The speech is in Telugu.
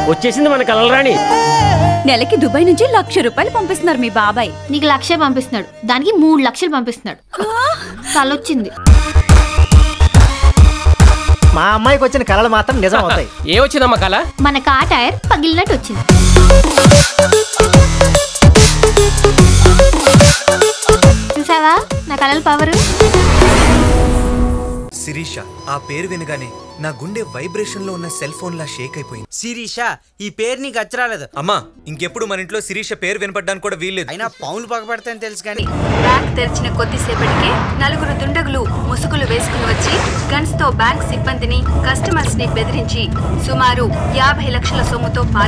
వచ్చేసింది మన కలలరాణి నెలకి దుబాయ్ నుంచి లక్ష రూపాయలు పంపిస్తున్నారు మీ బాబాయ్ నీకు లక్ష పంపిస్తున్నాడు దానికి మూడు లక్షలు పంపిస్తున్నాడు కలొచ్చింది మా అమ్మాయికి వచ్చిన కళలు మాత్రం నిజం అవుతాయి ఏ వచ్చిందమ్మా కళ మన కా టైర్ పగిలినట్టు వచ్చింది చూసావా నా కలల పవర్ శిరీష ఆ పేరు వినగానే నా గుండె వైబ్రేషన్ లో ఉన్న సెల్ ఫోన్ లా షేక్ అయిపోయింది శిరీష ఈ పేరు నీకు అచ్చరాలేదు అమ్మా ఇంకెప్పుడు మన ఇంట్లో శిరీష పేరు వినపడడానికి కూడా వీల్లేదు అయినా పౌన్లు పగబెడతాయని తెలుసు కానీ బ్యాంక్ తెరిచిన కొద్దిసేపటికే నలుగురు దుండగులు ముసుగులు వేసుకుని వచ్చి గన్స్ తో బ్యాంక్ సిబ్బందిని కస్టమర్స్ ని బెదిరించి సుమారు యాభై లక్షల సొమ్ముతో